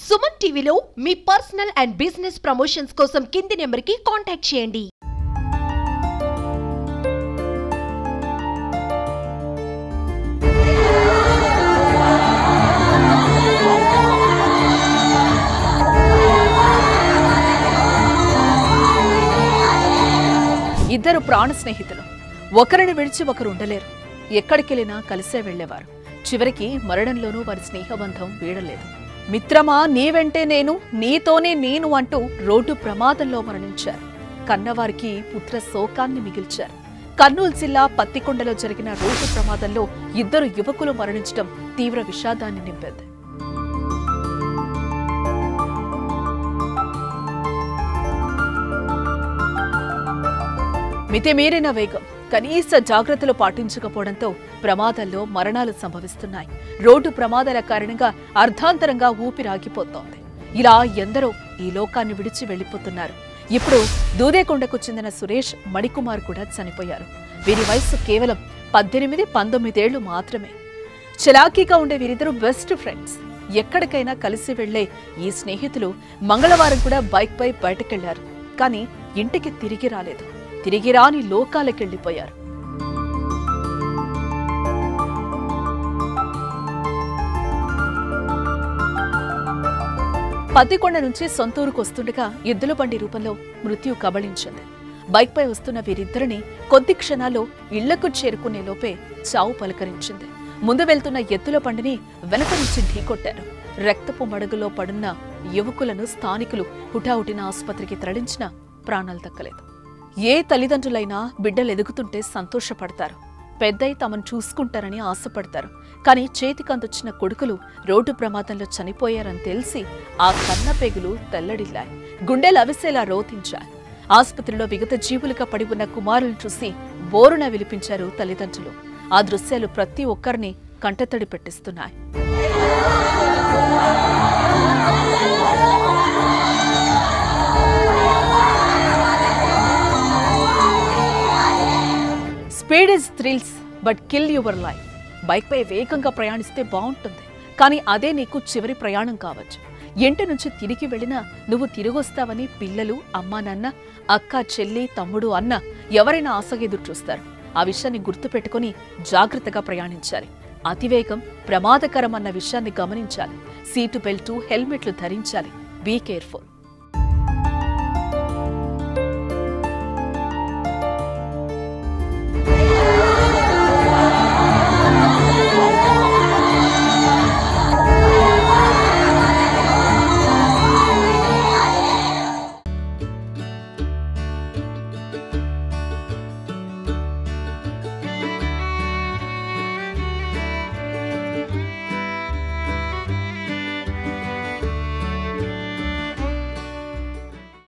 సుమన్ టీవీలో మీ personal and business promotions కోసం కింది నెంబర్కి కాంటాక్ట్ చేయండి ఇద్దరు ప్రాణ స్నేహితులు ఒకరిని విడిచి ఒకరు ఉండలేరు ఎక్కడికెళ్ళినా కలిసే వెళ్లేవారు చివరికి మరణంలోనూ వారి స్నేహబంధం వీడలేదు మిత్రమా నీ వెంటే నేను నీతోనే నేను అంటూ రోడ్డు ప్రమాదంలో మరణించారు కన్నవారికి పుత్ర శోకాన్ని మిగిల్చారు కర్నూలు జిల్లా పత్తికొండలో జరిగిన రోడ్డు ప్రమాదంలో ఇద్దరు యువకులు మరణించడం తీవ్ర విషాదాన్ని నింపింది మితిమీరిన వేగం కనీస జాగ్రత్తలు పాటించకపోవడంతో ప్రమాదాల్లో మరణాలు సంభవిస్తున్నాయి రోడ్డు ప్రమాదాల కారణంగా అర్ధాంతరంగా ఊపిరాగిపోతోంది ఇలా ఎందరో ఈ లోకాన్ని విడిచి వెళ్లిపోతున్నారు ఇప్పుడు దూదేకొండకు చెందిన సురేష్ మణికుమార్ కూడా చనిపోయారు వీరి వయస్సు కేవలం పద్దెనిమిది పంతొమ్మిదేళ్లు మాత్రమే చలాకీగా ఉండే వీరిద్దరు బెస్ట్ ఫ్రెండ్స్ ఎక్కడికైనా కలిసి వెళ్లే ఈ స్నేహితులు మంగళవారం కూడా బైక్ పై బయటకెళ్లారు కానీ ఇంటికి తిరిగి రాలేదు తిరిగి రాని లోకాలకెళ్లిపోయారు పత్తికొండ నుంచి సొంతూరుకు వస్తుండగా ఎద్దుల బండి రూపంలో మృత్యు కబళించింది బైక్పై వస్తున్న వీరిద్దరిని కొద్ది క్షణాల్లో ఇళ్లకు చేరుకునే లోపే చావు పలకరించింది ముందు వెళ్తున్న ఎద్దుల బండిని వెనక నుంచి ఢీకొట్టారు రక్తపు మడుగులో పడున్న యువకులను స్థానికులు హుటాహుటిన ఆసుపత్రికి తరలించినా ప్రాణాలు దక్కలేదు ఏ తల్లిదండ్రులైనా బిడ్డలు ఎదుగుతుంటే సంతోషపడతారు పెద్దయి తమను చూసుకుంటారని ఆశపడతారు కానీ చేతికందొచ్చిన కొడుకులు రోడ్డు ప్రమాదంలో చనిపోయారని తెలిసి ఆ కన్నపెగులు తెల్లడిల్లాయి గుండెలు అవిసేలా రోతించాయి ఆసుపత్రిలో విగత జీవులుగా పడి ఉన్న కుమారులను చూసి బోరున విలిపించారు తల్లిదండ్రులు ఆ దృశ్యాలు ప్రతి ఒక్కరిని కంటతడి పెట్టిస్తున్నాయి speed is thrills but kill your life బైక్పై వేగంగా ప్రయాణిస్తే బాగుంటుంది కానీ అదే నీకు చివరి ప్రయాణం కావచ్చు ఇంటి నుంచి తిరిగి వెళ్ళినా నువ్వు తిరిగొస్తావని పిల్లలు అమ్మా నాన్న అక్క చెల్లి తమ్ముడు అన్న ఎవరైనా ఆశగా ఎదురు చూస్తారు ఆ విషయాన్ని గుర్తుపెట్టుకుని జాగ్రత్తగా ప్రయాణించాలి అతివేగం ప్రమాదకరం అన్న విషయాన్ని గమనించాలి సీటు బెల్టు హెల్మెట్లు ధరించాలి బీ కేర్ఫుల్